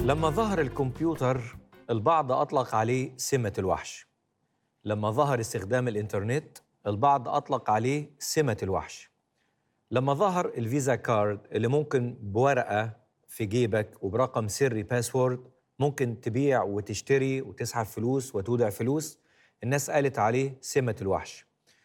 لما ظهر الكمبيوتر البعض أطلق عليه سمة الوحش لما ظهر استخدام الإنترنت البعض أطلق عليه سمة الوحش لما ظهر الفيزا كارد اللي ممكن بورقة في جيبك وبرقم سري باسورد ممكن تبيع وتشتري وتسحب فلوس وتودع فلوس الناس قالت عليه سمة الوحش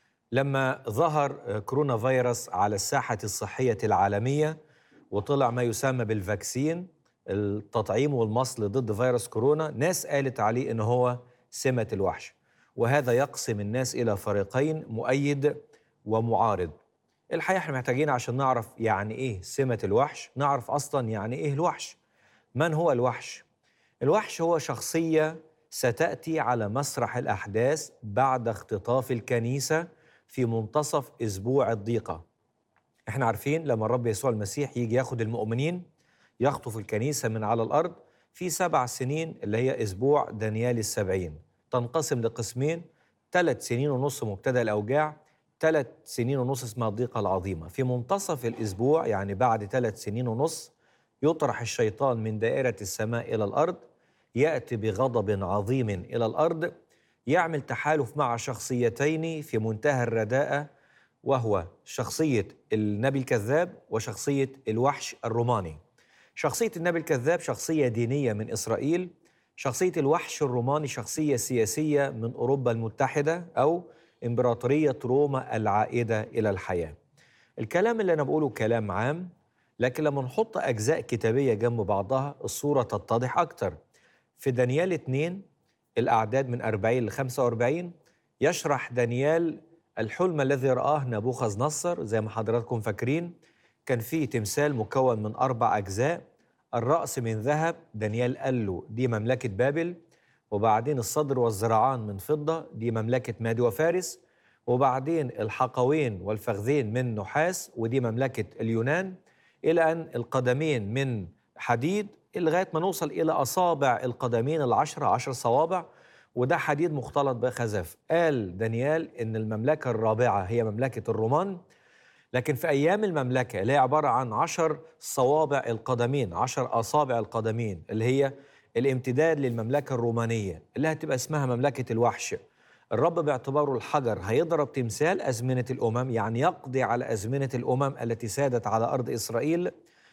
لما ظهر كورونا فيروس على الساحة الصحية العالمية وطلع ما يسمى بالفاكسين التطعيم والمصل ضد فيروس كورونا ناس قالت عليه ان هو سمة الوحش وهذا يقسم الناس الى فريقين مؤيد ومعارض الحقيقة احنا محتاجين عشان نعرف يعني ايه سمة الوحش نعرف اصلا يعني ايه الوحش من هو الوحش الوحش هو شخصية ستأتي على مسرح الأحداث بعد اختطاف الكنيسة في منتصف أسبوع الضيقة احنا عارفين لما الرب يسوع المسيح يجي ياخد المؤمنين يخطف الكنيسة من على الأرض في سبع سنين اللي هي أسبوع دانيال السبعين تنقسم لقسمين ثلاث سنين ونص مبتدأ الأوجاع ثلاث سنين ونص اسمها الضيقة العظيمة في منتصف الأسبوع يعني بعد ثلاث سنين ونص يطرح الشيطان من دائرة السماء إلى الأرض يأتي بغضب عظيم إلى الأرض يعمل تحالف مع شخصيتين في منتهى الرداءة وهو شخصية النبي الكذاب وشخصية الوحش الروماني شخصية النبي الكذاب شخصية دينية من إسرائيل شخصية الوحش الروماني شخصية سياسية من أوروبا المتحدة أو إمبراطورية روما العائدة إلى الحياة الكلام اللي أنا بقوله كلام عام لكن لما نحط أجزاء كتابية جنب بعضها الصورة تتضح أكتر في دانيال 2 الأعداد من 40 ل 45 يشرح دانيال الحلم الذي رآه نبوخذ نصر زي ما حضراتكم فاكرين كان فيه تمثال مكون من أربع أجزاء الرأس من ذهب دانيال قال له دي مملكة بابل وبعدين الصدر والذراعان من فضة دي مملكة مادي وفارس وبعدين الحقوين والفخذين من نحاس ودي مملكة اليونان إلى أن القدمين من حديد لغاية ما نوصل إلى أصابع القدمين العشرة عشر صوابع وده حديد مختلط بخزف قال دانيال إن المملكة الرابعة هي مملكة الرومان لكن في أيام المملكة اللي هي عبارة عن عشر صوابع القدمين عشر أصابع القدمين اللي هي الامتداد للمملكة الرومانية اللي هتبقى اسمها مملكة الوحش الرب باعتباره الحجر هيضرب تمثال أزمنة الأمم يعني يقضي على أزمنة الأمم التي سادت على أرض إسرائيل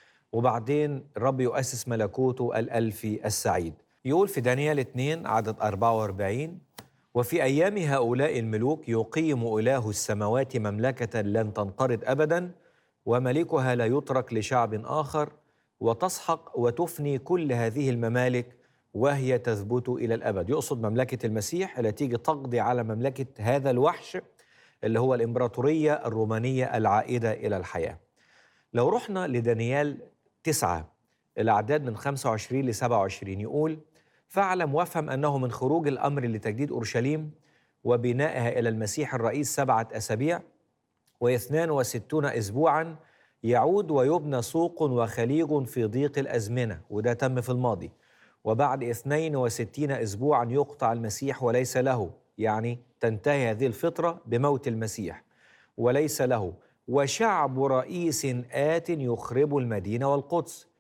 وبعدين الرب يؤسس ملكوته الألفي السعيد يقول في دانيال 2 عدد 44 وفي أيام هؤلاء الملوك يقيم إله السماوات مملكة لن تنقرض أبدا وملكها لا يترك لشعب آخر وتسحق وتفني كل هذه الممالك وهي تثبت إلى الأبد يقصد مملكة المسيح التي تيجي تقضي على مملكة هذا الوحش اللي هو الإمبراطورية الرومانية العائدة إلى الحياة لو رحنا لدانيال تسعة الأعداد من 25 ل 27 يقول فاعلم وافهم أنه من خروج الأمر لتجديد أورشليم وبنائها إلى المسيح الرئيس سبعة أسابيع واثنان وستون أسبوعا يعود ويبنى سوق وخليج في ضيق الأزمنة وده تم في الماضي وبعد 62 أسبوعا يقطع المسيح وليس له يعني تنتهي هذه الفترة بموت المسيح وليس له وشعب رئيس آت يخرب المدينة والقدس